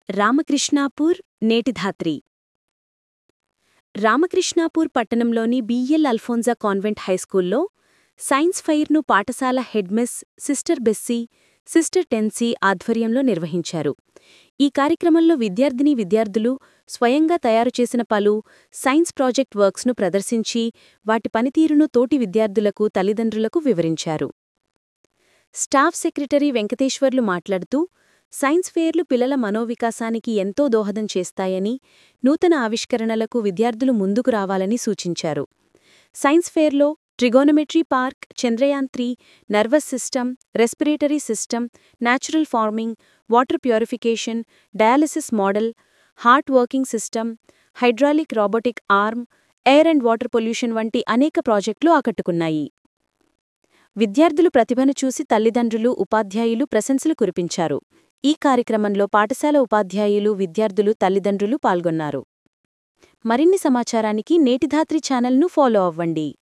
రామకృష్ణాపూర్ నేటిధాత్రి రామకృష్ణాపూర్ పట్టణంలోని B L Alphonsa convent హైస్కూల్లో science ఫెయిర్ను పాఠశాల headmistress sister Bessy sister Tency ఆధ్వర్యంలో నిర్వహించారు ఈ కార్యక్రమంలో విద్యార్థినీ విద్యార్థులు స్వయంగా తయారుచేసిన పలు సైన్స్ ప్రాజెక్ట్ వర్క్స్ను ప్రదర్శించి వాటి పనితీరును తోటి విద్యార్థులకు తల్లిదండ్రులకు వివరించారు స్టాఫ్ సెక్రటరీ వెంకటేశ్వర్లు మాట్లాడుతూ సైన్స్ ఫెయిర్లు పిల్లల మనోవికాసానికి ఎంతో దోహదం చేస్తాయని నూతన ఆవిష్కరణలకు విద్యార్థులు ముందుకు రావాలని సూచించారు సైన్స్ ఫెయిర్లో trigonometry park Chandrayaan three nervous system respiratory system natural farming water purification dialysis model heart working system hydraulic robotic arm air and water pollution వంటి అనేక ప్రాజెక్టులు ఆకట్టుకున్నాయి విద్యార్థులు ప్రతిభను చూసి తల్లిదండ్రులు ఉపాధ్యాయులు ప్రశంసలు కురిపించారు ఈ కార్యక్రమంలో పాఠశాల ఉపాధ్యాయులు విద్యార్థులు తల్లిదండ్రులు పాల్గొన్నారు మరిన్ని సమాచారానికి నేటిధాత్రి ఛానల్ను ఫాలో అవ్వండి